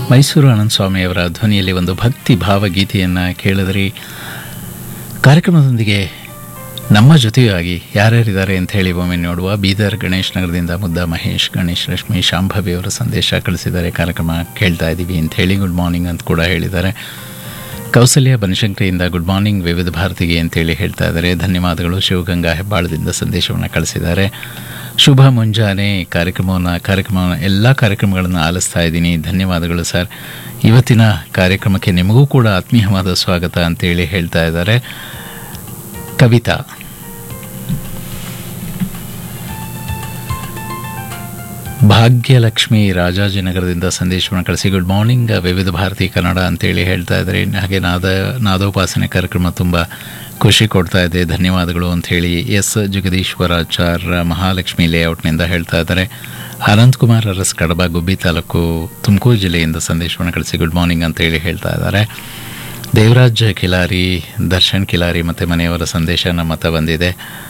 ಮೈಸೂರು ಆನಂದ ಸ್ವಾಮಿಯವರ ಧ್ವನಿಯಲ್ಲಿ ಒಂದು ಭಕ್ತಿ ಭಾವಗೀತೆಯನ್ನು ಕೇಳಿದ್ರಿ ಕಾರ್ಯಕ್ರಮದೊಂದಿಗೆ ನಮ್ಮ ಜೊತೆಯಾಗಿ ಯಾರ್ಯಾರಿದ್ದಾರೆ ಅಂತ ಹೇಳಿ ಒಮ್ಮೆ ನೋಡುವ ಬೀದರ್ ಗಣೇಶ್ ನಗರದಿಂದ ಮುದ್ದ ಮಹೇಶ್ ಗಣೇಶ್ ರಶ್ಮಿ ಶಾಂಭವಿ ಅವರ ಸಂದೇಶ ಕಳಿಸಿದ್ದಾರೆ ಕಾರ್ಯಕ್ರಮ ಕೇಳ್ತಾ ಇದ್ದೀವಿ ಅಂತ ಹೇಳಿ ಗುಡ್ ಮಾರ್ನಿಂಗ್ ಅಂತ ಕೂಡ ಹೇಳಿದ್ದಾರೆ ಕೌಸಲ್ಯ ಬನಶಂಕರಿಯಿಂದ ಗುಡ್ ಮಾರ್ನಿಂಗ್ ವಿವಿಧ ಭಾರತಿಗೆ ಅಂತೇಳಿ ಹೇಳ್ತಾ ಇದ್ದಾರೆ ಧನ್ಯವಾದಗಳು ಶಿವಗಂಗಾ ಹೆಬ್ಬಾಳದಿಂದ ಸಂದೇಶವನ್ನು ಕಳಿಸಿದ್ದಾರೆ ಶುಭ ಮುಂಜಾನೆ ಕಾರ್ಯಕ್ರಮವನ್ನು ಕಾರ್ಯಕ್ರಮವನ್ನು ಎಲ್ಲ ಕಾರ್ಯಕ್ರಮಗಳನ್ನು ಆಲಿಸ್ತಾ ಇದ್ದೀನಿ ಧನ್ಯವಾದಗಳು ಸರ್ ಇವತ್ತಿನ ಕಾರ್ಯಕ್ರಮಕ್ಕೆ ನಿಮಗೂ ಕೂಡ ಆತ್ಮೀಯವಾದ ಸ್ವಾಗತ ಅಂತೇಳಿ ಹೇಳ್ತಾ ಇದ್ದಾರೆ ಕವಿತಾ ಭಾಗ್ಯಲಕ್ಷ್ಮಿ ರಾಜಾಜಿನಗರದಿಂದ ಸಂದೇಶವನ್ನು ಕಳಿಸಿ ಗುಡ್ ಮಾರ್ನಿಂಗ್ ವಿವಿಧ ಭಾರತಿ ಕನ್ನಡ ಅಂತೇಳಿ ಹೇಳ್ತಾ ಇದ್ದಾರೆ ಹಾಗೆ ನಾದ ನಾದೋಪಾಸನೆ ಕಾರ್ಯಕ್ರಮ ತುಂಬ ಖುಷಿ ಕೊಡ್ತಾ ಇದೆ ಧನ್ಯವಾದಗಳು ಅಂಥೇಳಿ ಎಸ್ ಜಗದೀಶ್ವರಾಚಾರ್ಯ ಮಹಾಲಕ್ಷ್ಮಿ ಲೇಔಟ್ನಿಂದ ಹೇಳ್ತಾ ಇದ್ದಾರೆ ಅನಂತಕುಮಾರ್ ಅರಸ್ ಕಡಬ ಗುಬ್ಬಿ ತಾಲೂಕು ತುಮಕೂರು ಜಿಲ್ಲೆಯಿಂದ ಸಂದೇಶವನ್ನು ಕಳಿಸಿ ಗುಡ್ ಮಾರ್ನಿಂಗ್ ಅಂತೇಳಿ ಹೇಳ್ತಾ ಇದ್ದಾರೆ ದೇವರಾಜ್ ಕಿಲಾರಿ ದರ್ಶನ್ ಕಿಲಾರಿ ಮತ್ತು ಮನೆಯವರ ಸಂದೇಶ ನಮ್ಮ ಹತ್ರ ಬಂದಿದೆ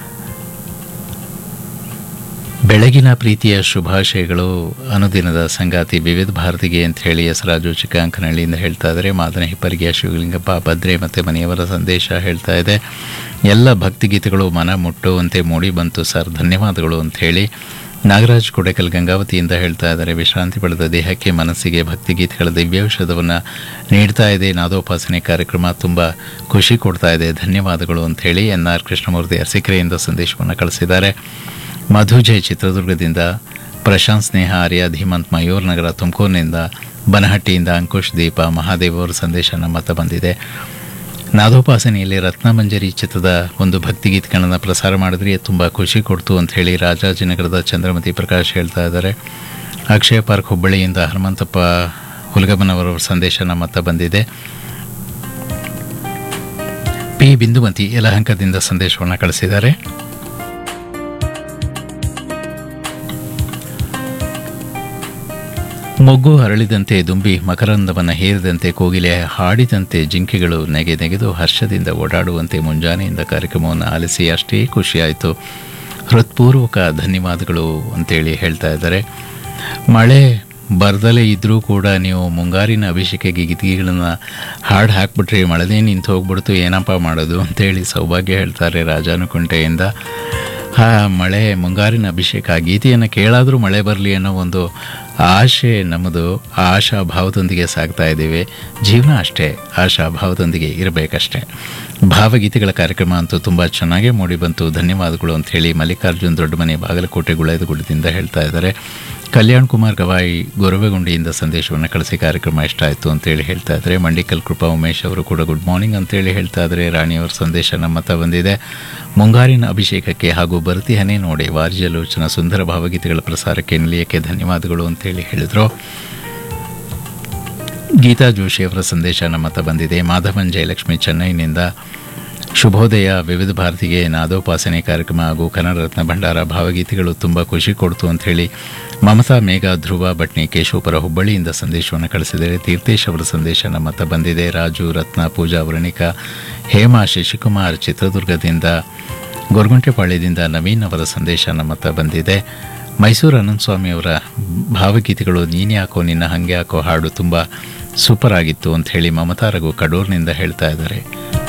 ಬೆಳಗಿನ ಪ್ರೀತಿಯ ಶುಭಾಶಯಗಳು ಅನುದಿನದ ಸಂಗಾತಿ ವಿವಿಧ ಭಾರತಿಗೆ ಅಂತ ಹೇಳಿ ಹೆಸರಾಜು ಚಿಕ್ಕಂಕನಹಳ್ಳಿಯಿಂದ ಹೇಳ್ತಾ ಇದ್ದಾರೆ ಮಾದನ ಹಿಪ್ಪರಿಗೆಯ ಶಿವಲಿಂಗಪ್ಪ ಭದ್ರೆ ಮತ್ತು ಮನೆಯವರ ಸಂದೇಶ ಹೇಳ್ತಾ ಇದೆ ಎಲ್ಲ ಭಕ್ತಿಗೀತೆಗಳು ಮನ ಮುಟ್ಟುವಂತೆ ಮೂಡಿ ಬಂತು ಸರ್ ಧನ್ಯವಾದಗಳು ಅಂತ ಹೇಳಿ ನಾಗರಾಜ್ ಕೊಡೆಕಲ್ ಗಂಗಾವತಿಯಿಂದ ಹೇಳ್ತಾ ಇದ್ದಾರೆ ವಿಶ್ರಾಂತಿ ಪಡೆದ ದೇಹಕ್ಕೆ ಮನಸ್ಸಿಗೆ ಭಕ್ತಿಗೀತೆಗಳ ದಿವ್ಯೌಷಧವನ್ನು ನೀಡ್ತಾ ಇದೆ ನಾದೋಪಾಸನೆ ಕಾರ್ಯಕ್ರಮ ತುಂಬ ಖುಷಿ ಕೊಡ್ತಾ ಇದೆ ಧನ್ಯವಾದಗಳು ಅಂತ ಹೇಳಿ ಎನ್ ಆರ್ ಕೃಷ್ಣಮೂರ್ತಿ ಅರಸೀಕೆರೆಯಿಂದ ಸಂದೇಶವನ್ನು ಕಳಿಸಿದ್ದಾರೆ ಮಧುಜಯ್ ಚಿತ್ರದುರ್ಗದಿಂದ ಪ್ರಶಾಂತ್ ಸ್ನೇಹ ಆರ್ಯ ಧೀಮಂತ್ ಮಯೂರ್ ನಗರ ತುಮಕೂರಿನಿಂದ ಬನಹಟ್ಟಿಯಿಂದ ಅಂಕುಶ್ ದೀಪ ಮಹಾದೇವ್ ಅವರ ಸಂದೇಶ ನಮ್ಮ ಹತ್ರ ಬಂದಿದೆ ನಾದೋಪಾಸನೆಯಲ್ಲಿ ರತ್ನಮಂಜರಿ ಚಿತ್ರದ ಒಂದು ಭಕ್ತಿಗೀತೆಗಳನ್ನು ಪ್ರಸಾರ ಮಾಡಿದ್ರಿ ತುಂಬ ಖುಷಿ ಕೊಡ್ತು ಅಂತ ಹೇಳಿ ರಾಜಾಜಿನಗರದ ಚಂದ್ರಮತಿ ಪ್ರಕಾಶ್ ಹೇಳ್ತಾ ಇದ್ದಾರೆ ಅಕ್ಷಯ ಪಾರ್ಕ್ ಹುಬ್ಬಳ್ಳಿಯಿಂದ ಹನುಮಂತಪ್ಪ ಹುಲಗಮ್ಮನವರ ಸಂದೇಶ ನಮ್ಮ ಹತ್ರ ಬಂದಿದೆ ಪಿ ಬಿಂದುಮತಿ ಯಲಹಂಕದಿಂದ ಸಂದೇಶವನ್ನು ಕಳಿಸಿದ್ದಾರೆ ಮೊಗ್ಗು ಹರಳಿದಂತೆ ದುಂಬಿ ಮಕರಂದವನ್ನು ಹೇರಿದಂತೆ ಕೋಗಿಲೆ ಹಾಡಿದಂತೆ ಜಿಂಕೆಗಳು ನೆಗೆ ನೆಗೆದು ಹರ್ಷದಿಂದ ಓಡಾಡುವಂತೆ ಮುಂಜಾನೆಯಿಂದ ಕಾರ್ಯಕ್ರಮವನ್ನು ಆಲಿಸಿ ಅಷ್ಟೇ ಖುಷಿಯಾಯಿತು ಹೃತ್ಪೂರ್ವಕ ಧನ್ಯವಾದಗಳು ಅಂತೇಳಿ ಹೇಳ್ತಾ ಇದ್ದಾರೆ ಮಳೆ ಬರ್ದಲೇ ಇದ್ದರೂ ಕೂಡ ನೀವು ಮುಂಗಾರಿನ ಅಭಿಷೇಕಕ್ಕೆ ಗೀತೆಗಳನ್ನು ಹಾಡು ಹಾಕ್ಬಿಟ್ರೆ ಮಳೆದೇ ನಿಂತು ಹೋಗ್ಬಿಡ್ತು ಏನಪ್ಪ ಮಾಡೋದು ಅಂತೇಳಿ ಸೌಭಾಗ್ಯ ಹೇಳ್ತಾರೆ ರಾಜಾನುಕುಂಟೆಯಿಂದ ಹಾ ಮಳೆ ಮುಂಗಾರಿನ ಅಭಿಷೇಕ ಗೀತೆಯನ್ನು ಕೇಳಾದರೂ ಮಳೆ ಬರಲಿ ಅನ್ನೋ ಒಂದು ಆಶೆ ನಮ್ಮದು ಆ ಆಶಾ ಭಾವದೊಂದಿಗೆ ಸಾಗ್ತಾ ಇದ್ದೀವಿ ಜೀವನ ಅಷ್ಟೇ ಆಶಾ ಭಾವದೊಂದಿಗೆ ಇರಬೇಕಷ್ಟೇ ಭಾವಗೀತೆಗಳ ಕಾರ್ಯಕ್ರಮ ಅಂತೂ ತುಂಬ ಚೆನ್ನಾಗೇ ಮೂಡಿ ಬಂತು ಧನ್ಯವಾದಗಳು ಅಂತ ಹೇಳಿ ಮಲ್ಲಿಕಾರ್ಜುನ್ ದೊಡ್ಡಮನೆ ಬಾಗಲಕೋಟೆ ಗುಳೇದಗುಡ್ಡದಿಂದ ಹೇಳ್ತಾ ಇದ್ದಾರೆ ಕಲ್ಯಾಣ್ ಕುಮಾರ್ ಗವಾಯಿ ಗೊರವೆಗುಂಡಿಯಿಂದ ಸಂದೇಶವನ್ನು ಕಳಿಸಿ ಕಾರ್ಯಕ್ರಮ ಇಷ್ಟ ಆಯಿತು ಅಂತೇಳಿ ಹೇಳ್ತಾ ಇದ್ದಾರೆ ಮಂಡಿಕಲ್ ಕೃಪಾ ಉಮೇಶ್ ಅವರು ಕೂಡ ಗುಡ್ ಮಾರ್ನಿಂಗ್ ಅಂತೇಳಿ ಹೇಳ್ತಾ ಇದ್ದಾರೆ ರಾಣಿಯವರ ಸಂದೇಶ ನಮ್ಮ ಹತ್ರ ಬಂದಿದೆ ಮುಂಗಾರಿನ ಅಭಿಷೇಕಕ್ಕೆ ಹಾಗೂ ಬರ್ತಿ ಹನೆ ನೋಡಿ ವಾರ್ಜಲೋಚನ ಸುಂದರ ಭಾವಗೀತೆಗಳ ಪ್ರಸಾರಕ್ಕೆ ನಿಲಯಕ್ಕೆ ಧನ್ಯವಾದಗಳು ಅಂತೇಳಿ ಹೇಳಿದರು ಗೀತಾ ಜೋಶಿ ಅವರ ಸಂದೇಶ ನಮ್ಮ ಹತ್ರ ಬಂದಿದೆ ಮಾಧವನ್ ಜಯಲಕ್ಷ್ಮಿ ಚೆನ್ನೈನಿಂದ ಶುಭೋದಯ ವಿವಿಧ ಭಾರತಿಗೆ ನಾದೋಪಾಸನೆ ಕಾರ್ಯಕ್ರಮ ಹಾಗೂ ಕನ್ನಡ ರತ್ನ ಭಂಡಾರ ಭಾವಗೀತೆಗಳು ತುಂಬ ಖುಷಿ ಕೊಡ್ತು ಅಂತ ಹೇಳಿ ಮಮತಾ ಮೇಘ ಧ್ರುವ ಭಟ್ನಿ ಕೇಶವಪುರ ಹುಬ್ಬಳ್ಳಿಯಿಂದ ಸಂದೇಶವನ್ನು ಕಳಿಸಿದರೆ ತೀರ್ಥೇಶ್ ಅವರ ಸಂದೇಶ ನಮ್ಮ ಹತ್ರ ಬಂದಿದೆ ರಾಜು ರತ್ನ ಪೂಜಾ ವರ್ಣಿಕಾ ಹೇಮಾ ಶಶಿಕುಮಾರ್ ಚಿತ್ರದುರ್ಗದಿಂದ ಗೊರಗುಂಟೆಪಾಳ್ಯದಿಂದ ನವೀನ್ ಅವರ ಸಂದೇಶ ನಮ್ಮ ಹತ್ರ ಬಂದಿದೆ ಮೈಸೂರು ಅನಂತಸ್ವಾಮಿ ಅವರ ಭಾವಗೀತೆಗಳು ನೀನು ಯಾಕೋ ನಿನ್ನ ಹಂಗೆ ಯಾಕೋ ಹಾಡು ತುಂಬ ಸೂಪರ್ ಆಗಿತ್ತು ಅಂತ ಹೇಳಿ ಮಮತಾ ರಘು ಕಡೂರ್ನಿಂದ ಹೇಳ್ತಾ ಇದ್ದಾರೆ